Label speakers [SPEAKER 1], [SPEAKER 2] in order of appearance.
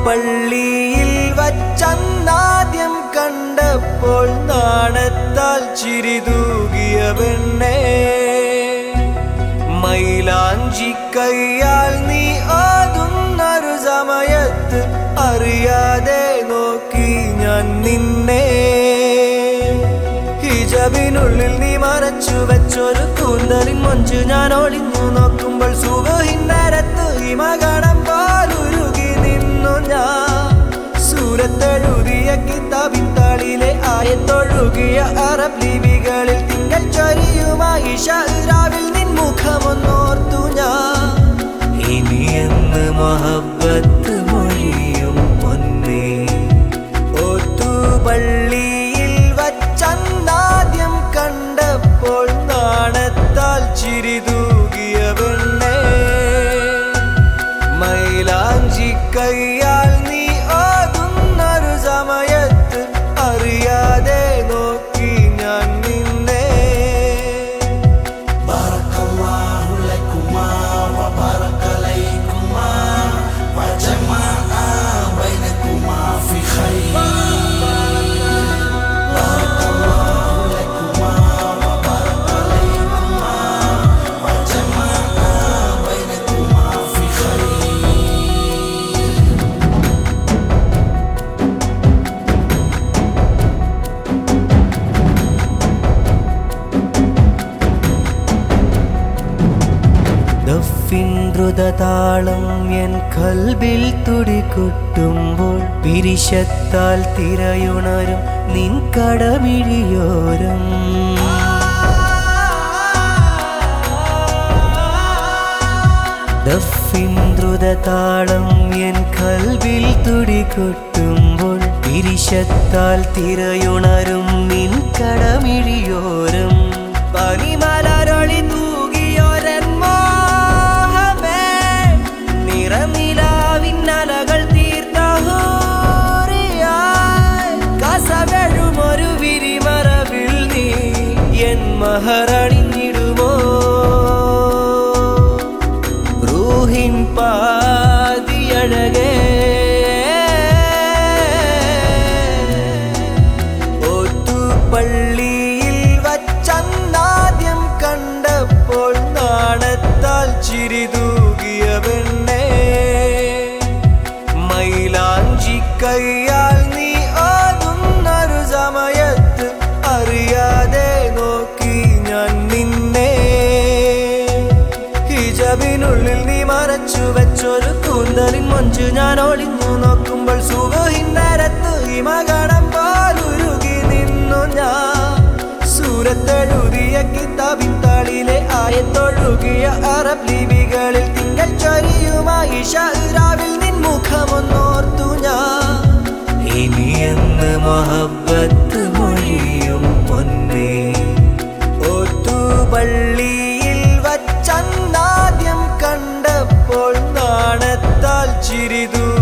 [SPEAKER 1] പള്ളിയിൽ വച്ചന്നാദ്യം കണ്ടപ്പോൾ നാണത്താൽ ചിരി തൂകിയ പെണ്ണേ മൈലാഞ്ചി കയ്യാൽ നീ ഓതുന്നൊരു സമയത്ത് അറിയാതെ നോക്കി ഞാൻ നിന്നെ ഹിജബിനുള്ളിൽ നീ മറച്ചു വെച്ചൊരു കൂന്തലിൻ മൊഞ്ച് ഞാൻ ഒളിഞ്ഞു നോക്കുമ്പോൾ സുബഹിന്നരത്ത് ഹിമകണം പോലുരുകി നിന്നു ഞാൻ സൂരത്തെഴുതിയ കിതാബിൻ താളിലെ ആയത്തൊഴുകിയ അറബ് ലിപികളിൽ തിങ്കൾ ചൊരിയുമായി ഷഹ്റാവിൽ നിൻ മുഖമൊന്നോർത്തു ഞാൻ ഇനി എന്ന് മഹബത്ത് മൊഴിയും പൊന്നേ ഓത്തുപള്ളിയിൽ വച്ചന്നാദ്യം കണ്ടപ്പോൾ നാണത്താൽ ചിരി തൂകിയ പെണ്ണേ മൈലാഞ്ചി കയ്യാൽ നീ ഓതുന്നൊരു സമയത്ത് അറിയാതെ നോക്കി ഞാൻ നിന്നെ
[SPEAKER 2] بارك الله لكما وبارك عليكما وجمع بينكما في خير بارك الله لكما وبارك عليكما وجمع بينكما في خير
[SPEAKER 1] ദഫിൻ ദ്രുതതാളം എൻ കൽബിൽ തുടികൊട്ടുമ്പോൾ പിരിശത്താൽ തിരയുണരും നിൻ കടമിഴിയോരം ദഫിൻ ദ്രുതതാളം എൻ കൽബിൽ തുടികൊട്ടുമ്പോൾ പിരിശത്താൽ തിരയുണരും നിൻ കടമിഴിയോരം പനിമലരൊളി തൂകിയോരൻ മോഹമേ നിറനിലാവിന്നലകൾ തീർത്ത ഹൂറിയായി കസവഴുമൊരു വിരിമറവിൽ നീ എൻ മഹറണിഞ്ഞിടുമോ റൂഹിൻ പാതിയഴകേ ഓത്തുപള്ളിയിൽ വച്ചന്നാദ്യം കണ്ടപ്പോൾ നാണത്താൽ ചിരി തൂകിയ പെണ്ണേ മൈലാഞ്ചി കയ്യാൽ നീ ഓതുന്നൊരു സമയത്ത് അറിയാതെ നോക്കി ഞാൻ നിന്നെ ഹിജബിനുള്ളിൽ നീ മറച്ചു വെച്ചൊരു കൂന്തലിൻ മൊഞ്ച് ഞാൻ ഒളിഞ്ഞു നോക്കുമ്പോൾ സുബഹിന്നരത്ത് ഹിമകണം പോലുരുകി നിന്നു ഞാൻ സൂരത്തെഴുതിയ കിതാബിൻ താളിലെ ആയത്തൊഴുകിയ അറബ് ലിപികളിൽ തിങ്കൾ ചൊരിയുമായി ഷഹ്റാവിൽ നിൻ മുഖമൊന്നോർത്തു ഞാൻ ഇനി എന്ന് മഹബത്ത് മൊഴിയും പൊന്നേ ഓത്തുപള്ളിയിൽ വച്ചന്നാദ്യം കണ്ടപ്പോൾ നാണത്താൽ ചിരി തൂകിയ